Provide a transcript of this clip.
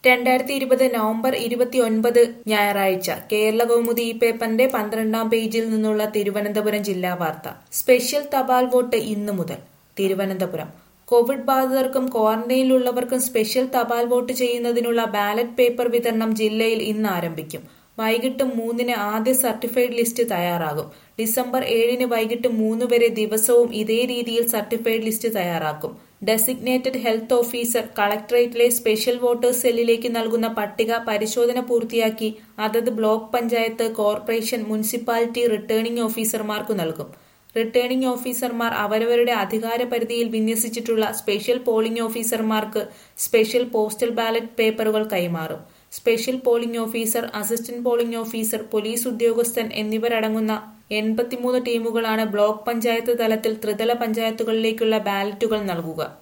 രണ്ടായിരത്തി ഇരുപത് നവംബർ ഇരുപത്തിയൊൻപത് ഞായറാഴ്ച കേരള കൗമുദി ഈ പേപ്പറിന്റെ പന്ത്രണ്ടാം പേജിൽ നിന്നുള്ള തിരുവനന്തപുരം ജില്ലാ വാർത്ത സ്പെഷ്യൽ തപാൽ വോട്ട് ഇന്നു മുതൽ തിരുവനന്തപുരം കോവിഡ് ബാധിതർക്കും ക്വാറന്റൈനിലുള്ളവർക്കും സ്പെഷ്യൽ തപാൽ വോട്ട് ചെയ്യുന്നതിനുള്ള ബാലറ്റ് പേപ്പർ വിതരണം ജില്ലയിൽ ഇന്ന് ആരംഭിക്കും വൈകിട്ട് മൂന്നിന് ആദ്യ സർട്ടിഫൈഡ് ലിസ്റ്റ് തയ്യാറാകും ഡിസംബർ ഏഴിന് വൈകിട്ട് മൂന്ന് വരെ ദിവസവും ഇതേ രീതിയിൽ സർട്ടിഫൈഡ് ലിസ്റ്റ് തയ്യാറാക്കും ഡെസിഗ്നേറ്റഡ് ഹെൽത്ത് ഓഫീസർ കളക്ടറേറ്റിലെ സ്പെഷ്യൽ വോട്ടേഴ്സ് സെല്ലിലേക്ക് നൽകുന്ന പട്ടിക പരിശോധന പൂർത്തിയാക്കി അതത് block panchayat corporation municipality returning ഓഫീസർമാർക്കു നൽകും റിട്ടേണിംഗ് ഓഫീസർമാർ അവരവരുടെ അധികാര പരിധിയിൽ വിന്യസിച്ചിട്ടുള്ള സ്പെഷ്യൽ പോളിംഗ് ഓഫീസർമാർക്ക് സ്പെഷ്യൽ പോസ്റ്റൽ ബാലറ്റ് പേപ്പറുകൾ കൈമാറും special polling officer assistant polling officer police ഉദ്യോഗസ്ഥൻ എന്നിവരടങ്ങുന്ന എൺപത്തിമൂന്ന് ടീമുകളാണ് ബ്ലോക്ക് പഞ്ചായത്ത് തലത്തിൽ ത്രിതല പഞ്ചായത്തുകളിലേക്കുള്ള ബാലറ്റുകൾ നൽകുക